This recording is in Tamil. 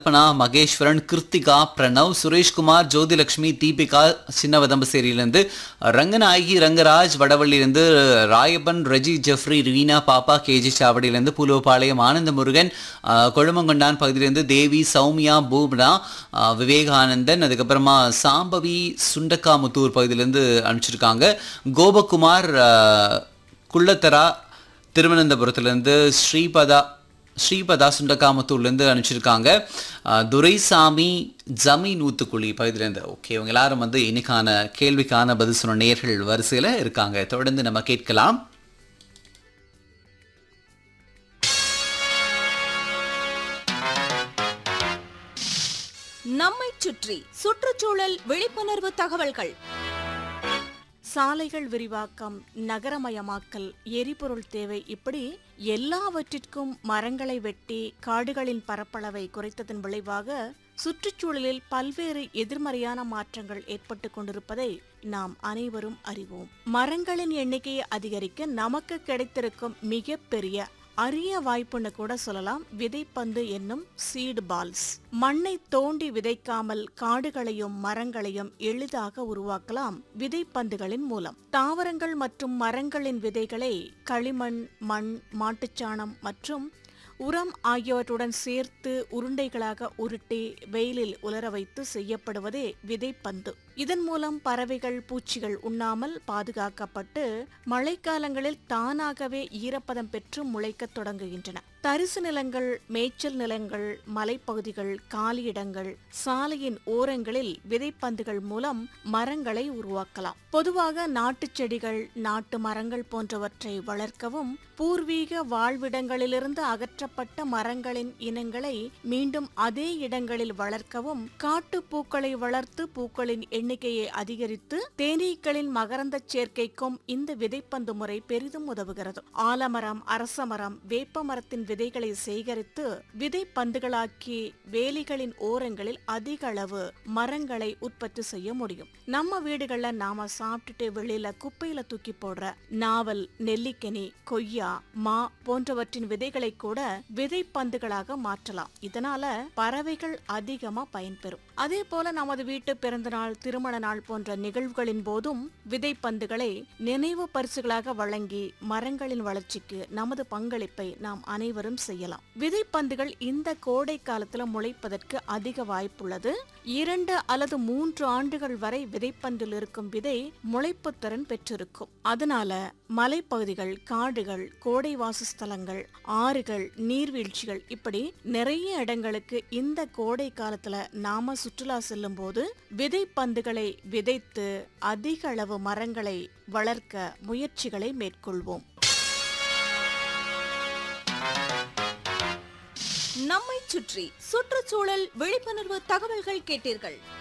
கல்பனா மகேஸ்வரன் கிருத்திகா பிரணவ் சுரேஷ்குமார் ஜோதிலட்சுமி தீபிகா சின்னவதம்பசேரியிலிருந்து ரங்கநாயகி ரங்கராஜ் வடவள்ளியிலிருந்து ராயப்பன் ரெஜி ஜெஃப்ரி ரீனா பாப்பா கேஜி சாவடியிலிருந்து பூலோபாளையம் ஆனந்த முருகன் அஹ், கொழுமங்கொண்டான் பகுதியிலிருந்து தேவி சௌமியா பூப்னா அஹ், விவேகானந்தன் அதுக்கப்புறமா சாம்பவி சுண்டக்காமுத்தூர் பகுதியிலிருந்து அனுப்பிச்சிருக்காங்க கோபகுமார் அஹ், குள்ளத்தரா திருவனந்தபுரத்துலேருந்து ஸ்ரீபதா ஸ்ரீபதா சுண்டக்காமத்தூர்லேருந்து அனுப்பிச்சிருக்காங்க அஹ், துரைசாமி ஜமீன் ஊத்துக்குழி பகுதியிலேருந்து ஓகே இவங்க எல்லாரும் வந்து இன்னைக்கான கேள்விக்கான பதில் சொன்ன நேர்கள் வரிசையில் இருக்காங்க தொடர்ந்து நம்ம கேட்கலாம் நம்மைச் சுற்றி சுற்றுச்சூழல் விழிப்புணர்வு தகவல்கள் சாலைகள் விரிவாக்கம் நகரமயமாக்கல் எரிபொருள் தேவை இப்படி எல்லாவற்றிற்கும் மரங்களை வெட்டி காடுகளின் பரப்பளவை குறைத்ததன் விளைவாக சுற்றுச்சூழலில் பல்வேறு எதிர்மறையான மாற்றங்கள் ஏற்பட்டு கொண்டிருப்பதை நாம் அனைவரும் அறிவோம் மரங்களின் எண்ணிக்கையை அதிகரிக்க நமக்கு கிடைத்திருக்கும் மிகப்பெரிய அரிய வாய்ப்புன்னு கூட சொல்லலாம் விதைப்பந்து என்னும் சீடு பால்ஸ் மண்ணை தோண்டி விதைக்காமல் காடுகளையும் மரங்களையும் எளிதாக உருவாக்கலாம் விதைப்பந்துகளின் மூலம் தாவரங்கள் மற்றும் மரங்களின் விதைகளை களிமண் மண் மாட்டுச்சாணம் மற்றும் உரம் ஆகியவற்றுடன் சேர்த்து உருண்டைகளாக உருட்டி வெயிலில் உலர வைத்து செய்யப்படுவதே விதைப்பந்து இதன் மூலம் பறவைகள் பூச்சிகள் உண்ணாமல் பாதுகாக்கப்பட்டு மழைக்காலங்களில் தானாகவே ஈரப்பதம் பெற்று முளைக்கத் தொடங்குகின்றன தரிசு நிலங்கள் மேய்ச்சல் நிலங்கள் மலைப்பகுதிகள் காலியிடங்கள் சாலையின் ஓரங்களில் விதைப்பந்துகள் மூலம் மரங்களை உருவாக்கலாம் பொதுவாக நாட்டுச் செடிகள் நாட்டு மரங்கள் போன்றவற்றை வளர்க்கவும் பூர்வீக வாழ்விடங்களிலிருந்து அகற்றப்பட்ட மரங்களின் இனங்களை மீண்டும் அதே இடங்களில் வளர்க்கவும் காட்டுப் பூக்களை வளர்த்து பூக்களின் எண்ணிக்கையை அதிகரித்து தேனீக்களின் மகரந்தச் சேர்க்கைக்கும் இந்த விதைப்பந்து முறை பெரிதும் உதவுகிறது ஆலமரம் அரசமரம் வேப்ப மரத்தின் விதைகளை சேகரித்து விதைப்பந்துகளாக்கி வேலிகளின் ஓரங்களில் அதிக அளவு மரங்களை உற்பத்தி செய்ய முடியும் நம்ம வீடுகள்ல நாம சாப்பிட்டுட்டு வெளியில குப்பையில தூக்கி போடுற நாவல் நெல்லிக்கனி கொய்யா மா போன்றவற்றின் விதைகளை கூட விதைப்பந்துகளாக மாற்றலாம் இதனால பறவைகள் அதிகமா பயன்பெறும் அதே போல நமது வீட்டு பிறந்தநாள் திருமண நாள் போன்ற நிகழ்வுகளின் போதும் விதைப்பந்துகளை நினைவு பரிசுகளாக வழங்கி மரங்களின் வளர்ச்சிக்கு நமது பங்களிப்பை நாம் அனைவரும் செய்யலாம் விதைப்பந்துகள் இந்த கோடை காலத்துல முளைப்பதற்கு அதிக வாய்ப்புள்ளது இரண்டு அல்லது மூன்று ஆண்டுகள் வரை விதைப்பந்தில் இருக்கும் விதை முளைப்புத் திறன் பெற்றிருக்கும் அதனால மலைப்பகுதிகள் காடுகள் கோடை வாசஸ்தலங்கள் ஆறுகள் நீர்வீழ்ச்சிகள் இப்படி நிறைய இடங்களுக்கு இந்த கோடை காலத்துல நாம சுற்றுலா செல்லும் போது விதைப்பந்துகளை விதைத்து அதிக அளவு மரங்களை வளர்க்க முயற்சிகளை மேற்கொள்வோம் நம்மைச் சுற்றி சுற்றுச்சூழல் விழிப்புணர்வு தகவல்கள் கேட்டீர்கள்